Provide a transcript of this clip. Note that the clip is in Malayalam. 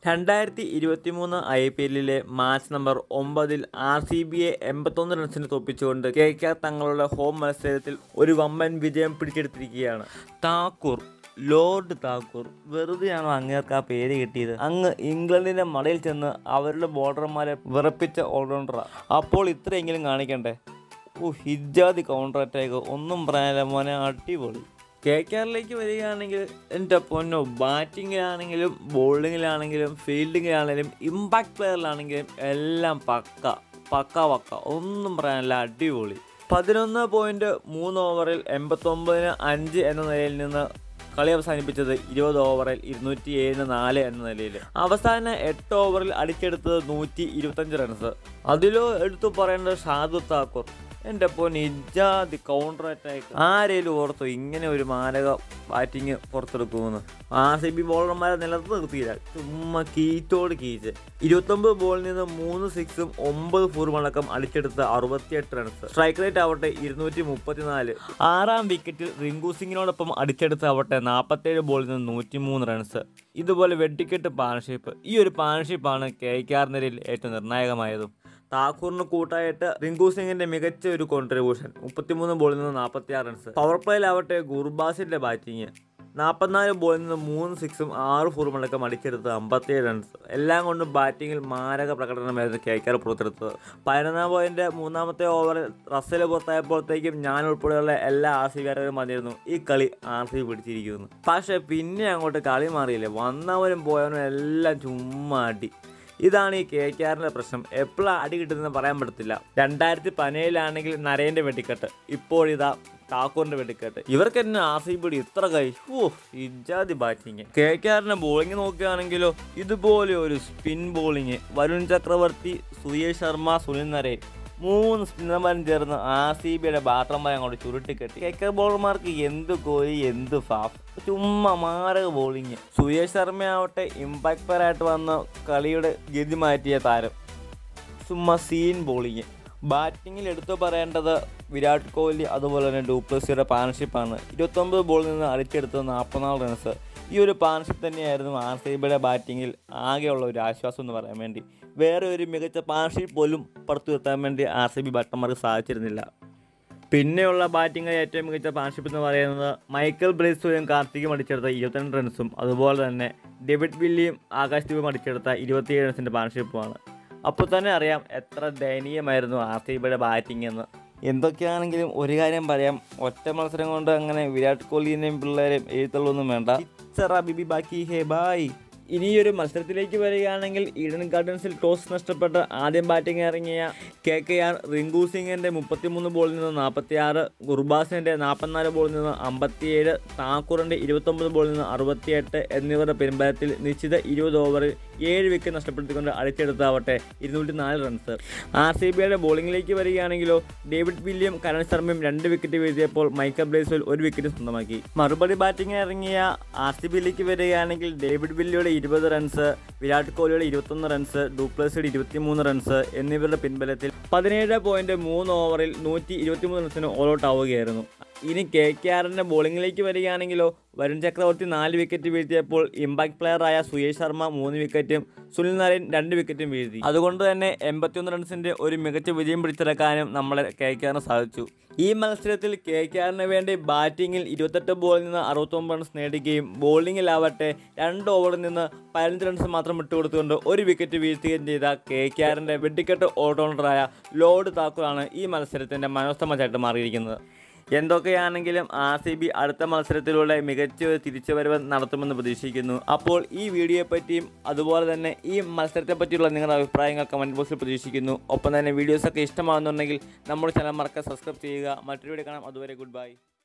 രണ്ടായിരത്തി ഇരുപത്തി മൂന്ന് ഐ പി എല്ലിലെ മാച്ച് നമ്പർ ഒമ്പതിൽ ആർ സി ബിയെ എൺപത്തൊന്ന് റൺസിന് തോപ്പിച്ചുകൊണ്ട് കെ കെ ആർ തങ്ങളുടെ ഹോം മത്സരത്തിൽ ഒരു വമ്പൻ വിജയം പിടിച്ചെടുത്തിരിക്കുകയാണ് താക്കൂർ ലോർഡ് താക്കൂർ വെറുതെയാണോ അങ്ങേർക്ക് ആ പേര് കിട്ടിയത് അങ്ങ് ഇംഗ്ലണ്ടിന്റെ മടയിൽ ചെന്ന് അവരുടെ ബോർഡർമാരെ വിറപ്പിച്ച ഓൾറൗണ്ടറാണ് അപ്പോൾ ഇത്രയെങ്കിലും കാണിക്കണ്ടേ ഓ ഹിജാദി കൗണ്ടർ അറ്റാക്ക് ഒന്നും പറയാനില്ല മോനെ അടിപൊളി കെ കെ ആറിലേക്ക് വരികയാണെങ്കിൽ എൻ്റെ പൊന്നോ ബാറ്റിങ്ങിലാണെങ്കിലും ബോളിങ്ങിലാണെങ്കിലും ഫീൽഡിങ്ങിലാണെങ്കിലും ഇമ്പാക്ട് പ്ലെയറിലാണെങ്കിലും എല്ലാം പക്ക പക്ക പക്ക ഒന്നും പറയാനില്ല അടിപൊളി പതിനൊന്ന് പോയിൻറ്റ് മൂന്ന് ഓവറിൽ എൺപത്തൊമ്പതിന് അഞ്ച് എന്ന നിലയിൽ നിന്ന് കളി അവസാനിപ്പിച്ചത് ഇരുപത് ഓവറിൽ ഇരുന്നൂറ്റി ഏഴിന് നാല് എന്ന നിലയിൽ അവസാന എട്ട് ഓവറിൽ അടിച്ചെടുത്തത് നൂറ്റി ഇരുപത്തഞ്ച് റൺസ് അതിലോ എടുത്തു പറയേണ്ടത് ഷാദു താക്കൂർ എൻ്റെ പൊന്ന് ഇജാതി കൗണ്ടർ അറ്റാക്ക് ആരേലും ഓർത്തോ ഇങ്ങനെ ഒരു മാരക ബാറ്റിങ് പുറത്തെടുക്കുമെന്ന് ആർ സി ബി ബോളർമാരെ നിലത്ത് നിർത്തിയില്ല ചുമ്മാ കീറ്റോട് കീച്ച് ഇരുപത്തൊമ്പത് ബോളിൽ നിന്ന് മൂന്ന് സിക്സും ഒമ്പത് ഫോറും അടക്കം അടിച്ചെടുത്ത അറുപത്തിയെട്ട് റൺസ് സ്ട്രൈക്ക് റേറ്റ് ആവട്ടെ ഇരുന്നൂറ്റി മുപ്പത്തിനാല് ആറാം വിക്കറ്റിൽ റിങ്കു സിംഗിനോടൊപ്പം അടിച്ചെടുത്ത ആവട്ടെ നാൽപ്പത്തേഴ് ബോളിൽ നിന്ന് നൂറ്റിമൂന്ന് റൺസ് ഇതുപോലെ വെട്ടിക്കെട്ട് പാർട്ണർഷിപ്പ് ഈ ഒരു പാർട്ണർഷിപ്പാണ് കെ കെ ആർ നിരയിൽ ഏറ്റവും നിർണായകമായതും താക്കൂറിന് കൂട്ടായിട്ട് റിങ്കു സിംഗിന്റെ മികച്ച ഒരു കോൺട്രിബ്യൂഷൻ മുപ്പത്തിമൂന്ന് ബോളിൽ നിന്ന് നാൽപ്പത്തി ആറ് റൺസ് പവർ പ്ലേയിലാവട്ടെ ഗുർബാസിന്റെ ബാറ്റിംഗ് നാൽപ്പത്തിനാല് ബോളിൽ നിന്ന് മൂന്ന് സിക്സും ആറ് ഫോറും അടക്കം അടിച്ചെടുത്ത് അമ്പത്തിയേഴ് റൺസ് എല്ലാം കൊണ്ടും ബാറ്റിങ്ങിൽ മാരക പ്രകടനമായിരുന്നു കെ കെ ആർ പുറത്തെടുത്തത് പതിനൊന്നാം പോയിന്റ് മൂന്നാമത്തെ ഓവറിൽ റസ്സൽ പുറത്തായപ്പോഴത്തേക്കും ഞാൻ ഉൾപ്പെടെയുള്ള എല്ലാ ആർ സി ബിക്കാരും വന്നിരുന്നു ഈ കളി ആർ സി ബി പിടിച്ചിരിക്കുന്നു പക്ഷേ പിന്നെ അങ്ങോട്ട് കളി മാറിയില്ലേ വന്നവരും പോയവനും എല്ലാം ചുമ്മാ അടി ഇതാണ് ഈ കെ കെ ആറിൻ്റെ പ്രശ്നം എപ്പോഴാണ് അടി കിട്ടുന്നതെന്ന് പറയാൻ പറ്റത്തില്ല രണ്ടായിരത്തി പതിനേഴിലാണെങ്കിൽ നരേൻ്റെ വെടിക്കെട്ട് ഇപ്പോഴിതാ താക്കൂറിന്റെ വെടിക്കെട്ട് ഇവർക്ക് തന്നെ ആർ സി ബി ഇത്ര കൈ ഓ ഇജാതി ബാറ്റിങ് കെ കെ ആറിന്റെ ബോളിംഗ് നോക്കുകയാണെങ്കിലോ ഇതുപോലെ ഒരു സ്പിൻ ബോളിങ് വരുൺ ചക്രവർത്തി സുയേഷ് ശർമ്മ സുനിൽ നരേൻ മൂന്ന് സ്പിന്നർമാരും ചേർന്ന് ആർ സി ബിയുടെ ബാറ്റർമാരെ അങ്ങോട്ട് ചുരുട്ടിക്കെട്ടി കെ കെ ബോളർമാർക്ക് എന്ത് കോയി എന്ത് ഫാഫ് ചുമ്മാ മാരക ബോളിങ് സുയേഷ് ശർമ്മയാവട്ടെ ഇമ്പാക്ട് പ്ലെയർ ആയിട്ട് വന്ന കളിയുടെ ഗതി മാറ്റിയ താരം ചുമ്മാ സീൻ ബോളിങ് ബാറ്റിങ്ങിൽ എടുത്തു പറയേണ്ടത് വിരാട് കോഹ്ലി അതുപോലെ തന്നെ ഡൂപ്ലസിയുടെ പാർട്ണർഷിപ്പാണ് ഇരുപത്തൊമ്പത് ബോളിൽ നിന്ന് അടിച്ചെടുത്തത് നാൽപ്പത്തിനാല് റൺസ് ഈ ഒരു പാർട്ണർഷിപ്പ് തന്നെയായിരുന്നു ആർ സി ബിയുടെ ബാറ്റിങ്ങിൽ ആകെയുള്ള ഒരു ആശ്വാസം എന്ന് പറയാൻ വേണ്ടി വേറെ ഒരു മികച്ച പാർട്ണർഷിപ്പ് പോലും പുറത്തു നിർത്താൻ വേണ്ടി ആർ സി ബി ബാറ്റർമാർക്ക് സാധിച്ചിരുന്നില്ല പിന്നെയുള്ള ബാറ്റിംഗ് ഏറ്റവും മികച്ച പാർട്ണർഷിപ്പ് എന്ന് പറയുന്നത് മൈക്കൽ ബ്രേസുവും കാർത്തികും അടിച്ചെടുത്ത ഇരുപത്തിരണ്ട് റൺസും അതുപോലെ തന്നെ ഡേവിഡ് വില്ലിയും ആകാശ് ദീപും അടിച്ചെടുത്ത ഇരുപത്തിയേഴ് റൺസിൻ്റെ പാർട്ണർഷിപ്പുമാണ് അപ്പോൾ തന്നെ അറിയാം എത്ര ദയനീയമായിരുന്നു ആർ സി ബിയുടെ ബാറ്റിംഗ് എന്ന് എന്തൊക്കെയാണെങ്കിലും ഒരു കാര്യം പറയാം ഒറ്റ മത്സരം കൊണ്ട് അങ്ങനെ വിരാട് കോഹ്ലിനെയും പിള്ളേരെയും എഴുത്തുള്ളൊന്നും വേണ്ട ഇച്ചറ ബിബി ബാക്കി ഹേ ബായ് ഇനിയൊരു മത്സരത്തിലേക്ക് വരികയാണെങ്കിൽ ഈഡൻ ഗാർഡൻസിൽ ടോസ് നഷ്ടപ്പെട്ട് ആദ്യം ബാറ്റിംഗ് ഇറങ്ങിയ കെ കെ ആർ റിങ്കു സിംഗിൻ്റെ മുപ്പത്തിമൂന്ന് ബോളിൽ നിന്ന് നാൽപ്പത്തി ആറ് ഗുർബാസിൻ്റെ നാൽപ്പത്തിനാല് ബോളിൽ നിന്ന് അമ്പത്തിയേഴ് താക്കൂറിൻ്റെ ഇരുപത്തൊമ്പത് ബോളിൽ നിന്ന് അറുപത്തിയെട്ട് എന്നിവരുടെ പിൻബലത്തിൽ നിശ്ചിത ഇരുപത് ഓവറിൽ ഏഴ് വിക്കറ്റ് നഷ്ടപ്പെടുത്തിക്കൊണ്ട് അടിച്ചെടുത്താവട്ടെ ഇരുന്നൂറ്റി നാല് റൺസ് ആർ സി ബിയുടെ ബോളിംഗിലേക്ക് വരികയാണെങ്കിലോ ഡേവിഡ് വില്യം കരൺ ശർമ്മയും രണ്ട് വിക്കറ്റ് വീഴ്ത്തിയപ്പോൾ മൈക്കൽ ബ്രേസ്വൽ ഒരു വിക്കറ്റ് സ്വന്തമാക്കി മറുപടി ബാറ്റിംഗ് ഇറങ്ങിയ ആർ സി ബിയിലേക്ക് വരികയാണെങ്കിൽ ഡേവിഡ് വില്ലിയുടെ ഇരുപത് റൺസ് വിരാട് കോഹ്ലിയുടെ ഇരുപത്തൊന്ന് റൺസ് ഡൂപ്ലസിയുടെ ഇരുപത്തിമൂന്ന് റൺസ് എന്നിവരുടെ പിൻബലത്തിൽ പതിനേഴ് പോയിന്റ് മൂന്ന് ഓവറിൽ നൂറ്റി ഇരുപത്തിമൂന്ന് റൺസിന് ഓൾ ഔട്ട് ആവുകയായിരുന്നു ഇനി കെ കെ ആറിൻ്റെ ബോളിംഗിലേക്ക് വരികയാണെങ്കിലോ വരുൺ ചക്രവർത്തി നാല് വിക്കറ്റ് വീഴ്ത്തിയപ്പോൾ ഇമ്പാക്ട് പ്ലെയറായ സുയേഷ് ശർമ്മ മൂന്ന് വിക്കറ്റും സുനിൽ നാരായൺ രണ്ട് വിക്കറ്റും വീഴ്ത്തി അതുകൊണ്ട് തന്നെ എൺപത്തിയൊന്ന് റൺസിൻ്റെ ഒരു മികച്ച വിജയം പിടിച്ചെടുക്കാനും നമ്മളെ കെ കെ ആറിന് സാധിച്ചു ഈ മത്സരത്തിൽ കെ കെ ആറിന് വേണ്ടി ബാറ്റിങ്ങിൽ ഇരുപത്തെട്ട് ബോളിൽ നിന്ന് അറുപത്തൊമ്പത് റൺസ് നേടുകയും ബോളിങ്ങിലാവട്ടെ രണ്ട് ഓവറിൽ നിന്ന് പതിനഞ്ച് റൺസ് മാത്രം വിട്ടുകൊടുത്തുകൊണ്ട് ഒരു വിക്കറ്റ് വീഴ്ത്തുകയും ചെയ്ത കെ കെ ആറിൻ്റെ വെട്ടിക്കെട്ട് ഓൾറൗണ്ടറായ ലോർഡ് താക്കൂറാണ് ഈ മത്സരത്തിൻ്റെ മനോസ്തമച്ചായിട്ട് മാറിയിരിക്കുന്നത് എന്തൊക്കെയാണെങ്കിലും ആർ സി ബി അടുത്ത മത്സരത്തിലൂടെ മികച്ച ഒരു തിരിച്ചുവരവ് നടത്തുമെന്ന് പ്രതീക്ഷിക്കുന്നു അപ്പോൾ ഈ വീഡിയോയെ പറ്റിയും അതുപോലെ തന്നെ ഈ മത്സരത്തെ പറ്റിയുള്ള നിങ്ങളുടെ അഭിപ്രായങ്ങൾ കമൻറ്റ് ബോക്സിൽ പ്രതീക്ഷിക്കുന്നു ഒപ്പം തന്നെ വീഡിയോസൊക്കെ ഇഷ്ടമാകുന്നുണ്ടെങ്കിൽ നമ്മുടെ ചാനൽ മറക്കാൻ സബ്സ്ക്രൈബ് ചെയ്യുക മറ്റൊരു വീഡിയോ കാണാം അതുവരെ ഗുഡ് ബൈ